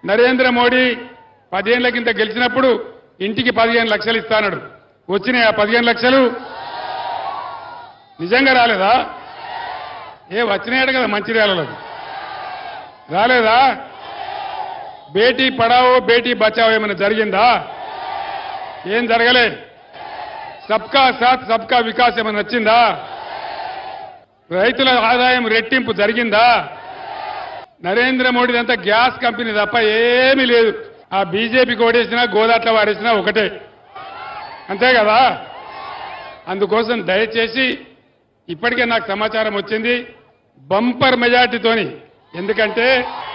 నరేంద్ర మోడీ పదిహేనుల కింద గెలిచినప్పుడు ఇంటికి పదిహేను లక్షలు ఇస్తానడు వచ్చినాయి ఆ పదిహేను లక్షలు నిజంగా రాలేదా ఏ వచ్చినాయట కదా మంచిర్యాలలో రాలేదా బేటీ పడావో బేటీ బచావో ఏమైనా జరిగిందా ఏం జరగలే సబ్కా సాత్ సబ్కా వికాస్ ఏమైనా వచ్చిందా రైతుల ఆదాయం రెట్టింపు జరిగిందా నరేంద్ర మోడీ అంతా గ్యాస్ కంపెనీ తప్ప ఏమీ లేదు ఆ బీజేపీకి ఓడేసినా గోదాట్ల వాడేసినా ఒకటే అంతే కదా అందుకోసం దయచేసి ఇప్పటికే నాకు సమాచారం వచ్చింది బంపర్ మెజార్టీతోని ఎందుకంటే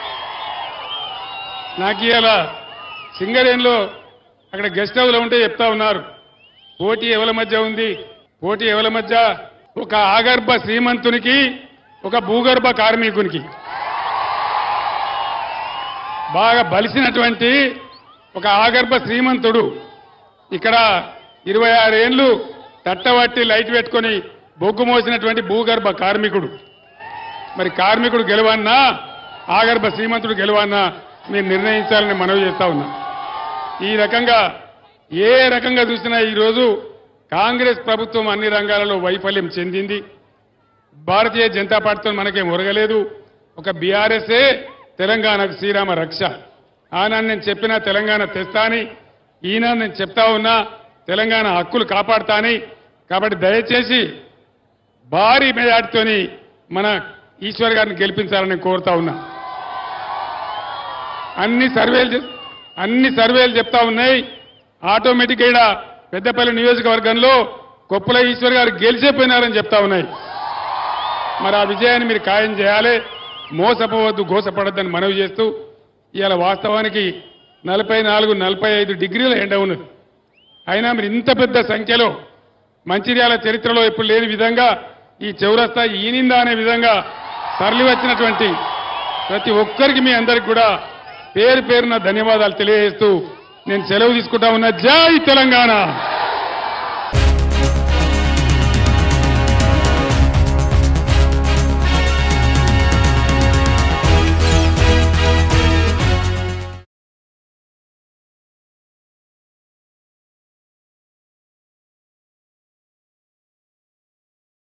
నాకు ఇవాళ సింగరేణిలో అక్కడ గెస్ట్ హౌస్లో ఉంటే చెప్తా ఉన్నారు పోటీ ఎవరి మధ్య ఉంది పోటీ ఎవరి మధ్య ఒక ఆగర్భ శ్రీమంతునికి ఒక భూగర్భ కార్మికునికి బాగా బలిసినటువంటి ఒక ఆగర్భ శ్రీమంతుడు ఇక్కడ ఇరవై ఆరేళ్లు తట్టబట్టి లైట్ పెట్టుకొని బొగ్గు మోసినటువంటి భూగర్భ కార్మికుడు మరి కార్మికుడు గెలవన్నా ఆగర్భ శ్రీమంతుడు గెలవన్నా మీరు నిర్ణయించాలని మనవి చేస్తా ఉన్నా ఈ రకంగా ఏ రకంగా చూసినా ఈరోజు కాంగ్రెస్ ప్రభుత్వం అన్ని రంగాలలో వైఫల్యం చెందింది భారతీయ జనతా పార్టీతో మనకేం ఒరగలేదు ఒక బీఆర్ఎస్ఏ తెలంగాణకు శ్రీరామ రక్ష ఆనాడు నేను చెప్పినా తెలంగాణ తెస్తా అని ఈనాడు నేను చెప్తా ఉన్నా తెలంగాణ హక్కులు కాపాడుతా అని కాబట్టి దయచేసి భారీ మెజార్టీతోని మన ఈశ్వర్ గారిని గెలిపించాలని కోరుతా ఉన్నా అన్ని సర్వేలు చెప్- అన్ని సర్వేలు చెప్తా ఉన్నాయి ఆటోమేటిక్ గా పెద్దపల్లి నియోజకవర్గంలో కొప్పుల ఈశ్వర్ గారు గెలిచిపోయినారని చెప్తా ఉన్నాయి మరి ఆ విజయాన్ని మీరు ఖాయం చేయాలి మోసపోవద్దు గోసపడద్దని మనవి చేస్తూ ఇవాళ వాస్తవానికి నలభై నాలుగు నలభై ఐదు డిగ్రీల ఎండ ఉన్నది అయినా మీరు ఇంత పెద్ద సంఖ్యలో మంచిర్యాల చరిత్రలో ఇప్పుడు లేని విధంగా ఈ చౌరస్తా ఈనిందా అనే విధంగా తరలి వచ్చినటువంటి ప్రతి ఒక్కరికి మీ అందరికి కూడా పేరు పేరున ధన్యవాదాలు తెలియజేస్తూ నేను సెలవు తీసుకుంటా ఉన్నా జై తెలంగాణ